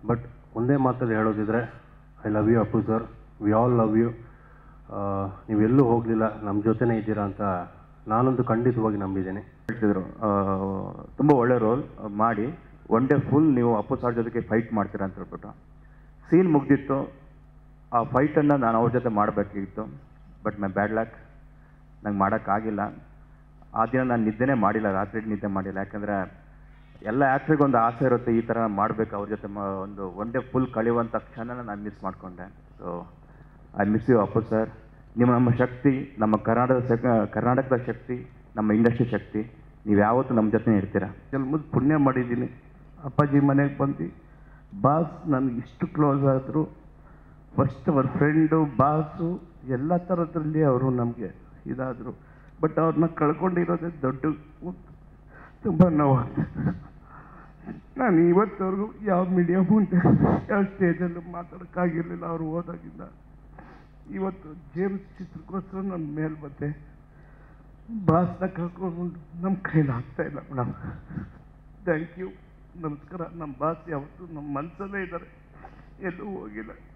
but ಒಂದೇ ಮಾತಲ್ಲಿ ಹೇಳೋದಿದ್ರೆ I love you Appu sir we all love you ನೀವೆಲ್ಲೂ ಹೋಗಲಿಲ್ಲ ನಮ್ಮ ಜೊತೆನೇ ಇದ್ದೀರಾ ಅಂತ ನಾನಂತೂ ಖಂಡಿತವಾಗಿ ನಂಬಿದ್ದೇನೆ ಹೇಳ್ತಿದ್ರು ಆ, ತುಂಬ ಒಳ್ಳೆ ರೋಲ್ ಮಾಡಿ ಒನ್ ಡೇ ಫುಲ್ ನೀವು ಅಪ್ಪು ಸರ್ ಜೊತೆಗೆ ಫೈಟ್ ಮಾಡ್ತೀರಾ ಅಂತ ಹೇಳ್ಬಿಟ್ಟು ಸೀನ್ ಮುಗ್ದಿತ್ತು ಆ ಫೈಟನ್ನು ನಾನು ಅವ್ರ ಜೊತೆ ಮಾಡಬೇಕಿತ್ತು ಬಟ್ ಮೈ ಬ್ಯಾಡ್ ಲಕ್ ನಂಗೆ ಮಾಡೋಕ್ಕಾಗಿಲ್ಲ ಆ ದಿನ ನಾನು ನಿದ್ದೆನೇ ಮಾಡಿಲ್ಲ ರಾತ್ರಿ ನಿದ್ದೆ ಮಾಡಿಲ್ಲ ಯಾಕಂದರೆ ಎಲ್ಲ ಆ್ಯಕ್ಟ್ರಿಗೂ ಒಂದು ಆಸೆ ಇರುತ್ತೆ ಈ ಥರ ಮಾಡಬೇಕು ಅವ್ರ ಜೊತೆ ಮ- ಒಂದು ಒನ್ ಡೇ ಫುಲ್ ಕಳೆಯುವಂಥ ಕ್ಷಣನ ನಾನು ಮಿಸ್ ಮಾಡಿಕೊಂಡೆ so I miss you Appu sir ನಿಮ್ಮ ನಮ್ಮ ಶಕ್ತಿ ನಮ್ಮ ಕರ್ನಾಟಕದ ಶಕ್ ಕರ್ನಾಟಕದ ಶಕ್ತಿ ನಮ್ಮ ಇಂಡಸ್ಟ್ರಿ ಶಕ್ತಿ ನೀವು ಯಾವತ್ತೂ ನಮ್ಮ ಜೊತೆ ಇರ್ತೀರಾ ಜನ್ಮದ ಪುಣ್ಯ ಮಾಡಿದ್ದೀನಿ ಅಪ್ಪಾಜಿ ಮನೆಗೆ ಬಂದು ಬಾಸ್ ನನಗೆ ಇಷ್ಟು ಕ್ಲೋಸ್ ಆದರು ಫಸ್ಟ್ ಅವ್ರ ಫ್ರೆಂಡು ಬಾಸು ಎಲ್ಲ ಥರದ್ರಲ್ಲಿ ಅವರು ನಮಗೆ ಇದಾದರು ಬಟ್ ಅವ್ರನ್ನ ಕಳ್ಕೊಂಡಿರೋದೇ ದೊಡ್ಡ ತುಂಬ ನೋವು ನಾನು ಇವತ್ತವರೆಗೂ ಯಾವ ಮೀಡಿಯಾ ಮುಂದೆ ಯಾವ ಸ್ಟೇಜಲ್ಲೂ ಮಾತಾಡೋಕ್ಕಾಗಿರಲಿಲ್ಲ ಅವ್ರು ಹೋದಾಗಿಂದ ಇವತ್ತು ಜೇಮ್ಸ್ ಚಿತ್ರಕ್ಕೋಸ್ಕರ ನನ್ನ ಮೇಲೆ ಬಂದೆ ಬಾಸ್ನ ಕಳ್ಕೊಂಡು ನಮ್ಮ ಕೈಲಿ ಆಗ್ತಾ ಇಲ್ಲ ಮೇಡಮ್ ಥ್ಯಾಂಕ್ ಯು ನಮಸ್ಕಾರ ನಮ್ಮ ಬಾಸ್ ಯಾವತ್ತೂ ನಮ್ಮ ಮನಸ್ಸಲ್ಲೇ ಇದ್ದಾರೆ ಎಲ್ಲೂ ಹೋಗಿಲ್ಲ